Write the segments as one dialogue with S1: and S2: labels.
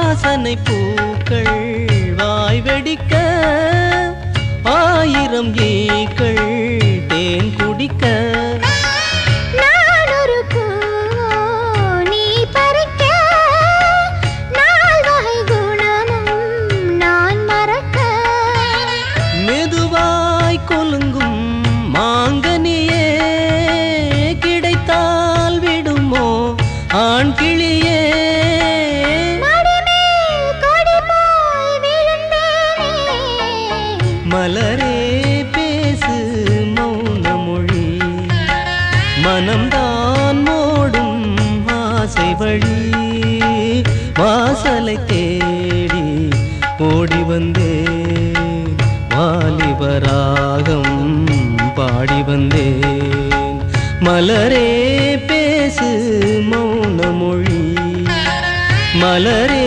S1: வாசனை பூக்கள் வாய் வெடிக்க ஆயிரம் ஈக்கள் தேன் குடிக்க
S2: நான் ஒரு பூவோ நீ பறிக்க நால் வகை குணமும் நான் மறக்க
S1: மெதுவாய் கொலுங்கும் மாங்கனியே கிடைத்தால் விடுமோ ஆண் கிளியே
S2: மடிமேல் கொடி போய் விழுந்தேனே
S1: மலரே பேசு மௌன மொழி மனம்தான் மோடும் ஆசை வழி வாசலை தேடி ஓடி வந்தேன் வாலிபராகம் பாடி வந்தேன் மலரே பேசு மௌன மொழி மலரே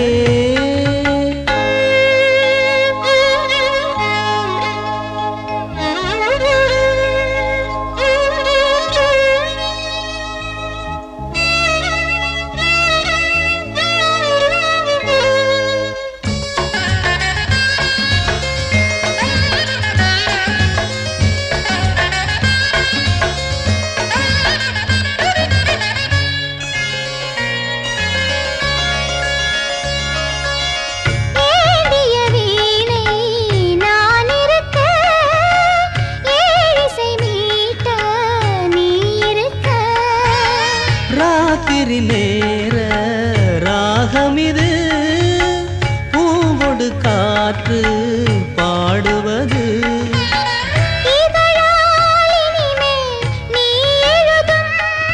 S2: ஏந்திய வீணை நான் இருக்க ஏழிசை மீட்ட நீ இருக்க
S1: ராத்திரி நேர ராகமிது பூவொடு காற்று பாடுவது
S2: இதழால் இனிமேல் நீ எழுதும்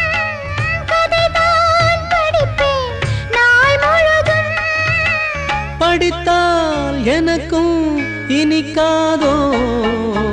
S2: கதைதான் படிப்பேன் நாள் முழுதும்
S1: படித்தால் எனக்கும் இனிக்காதோ